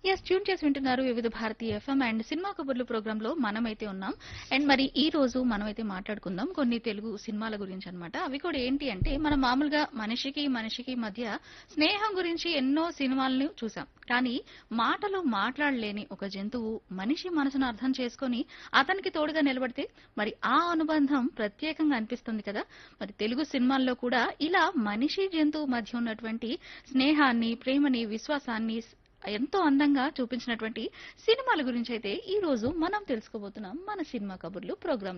yes tune చేసి వింటున్నారు Vividh Bharati FM and cinema కబుర్లు ప్రోగ్రామ్ లో మనమైతే ఉన్నాం అండ్ మరి ఈ రోజు మనమైతే మాట్లాడుకుందాం కొన్ని తెలుగు సినిమాల గురించి అన్నమాట అవి కూడా ఏంటి అంటే మనం మామూలుగా మనిషికి మనిషికి మధ్య స్నేహం గురించి ఎన్నో సినిమాలను చూసాం కానీ మాటలు మాట్లాడలేని ఒక జంతువు మనిషి మనసును అర్థం చేసుకొని అతనికి తోడుగా నిలబడితే మరి ఆ అనుబంధం ప్రత్యేకంగా అనిపిస్తుంది కదా మరి తెలుగు సినిమాల్లో కూడా ఇలా మనిషి జంతువు మధ్య ఉన్నటువంటి స్నేహాన్ని ప్రేమని విశ్వాసాన్ని ఎంతో అందంగా చూపించినటువంటి సినిమాల గురించి అయితే ఈ రోజు మనం తెలుసుకోబోతున్నాం మన సినిమా కబుర్లు ప్రోగ్రామ్